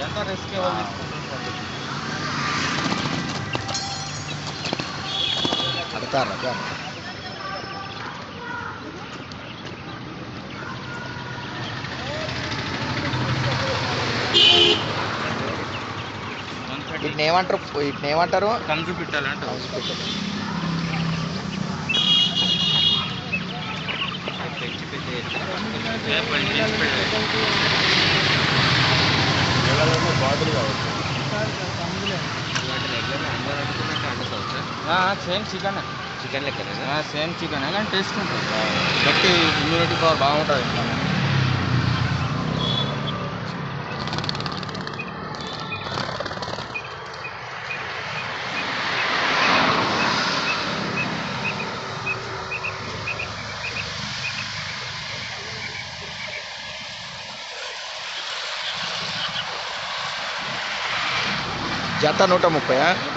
ఎంత రిస్క్ ఎవరు తీసుకుంటారు అడతారా వన్ థర్టీ వీటిని ఏమంటారు వీటిని ఏమంటారు కంచు పెట్టాలంటే పెంచి పెట్టి బాటిల్ కావచ్చు సేమ్ చికెన్ చికెన్ లెక్కనేనా సేమ్ చికెన్ కానీ టేస్ట్ ఉంటుంది గట్టి ఇమ్యూనిటీ పవర్ బాగుంటుంది జత నూట ముప్పై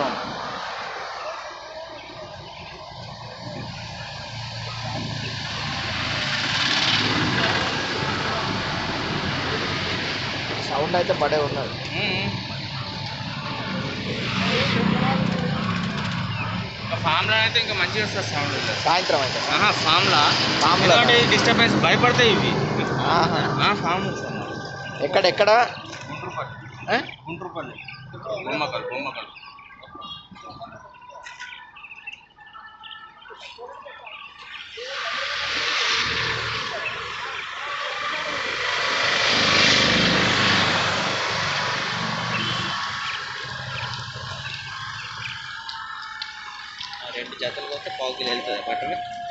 సౌండ్ అయితే పడే ఉన్నది ఫామ్లో అయితే ఇంకా మంచిగా వస్తుంది సౌండ్ సాయంత్రం అయితే ఫామ్లా ఫామ్లో ఎందుకంటే డిస్టర్బెన్స్ భయపడతాయి ఇవి ఆహా. ఫామ్ ఎక్కడెక్కడ గుంటూరుపల్లి ఆ? గుంటూరుపల్లి బొమ్మకల్ బొమ్మకల్ రెండు జతలు పోతే పావు కిలో వెళ్తుంది బట్టలు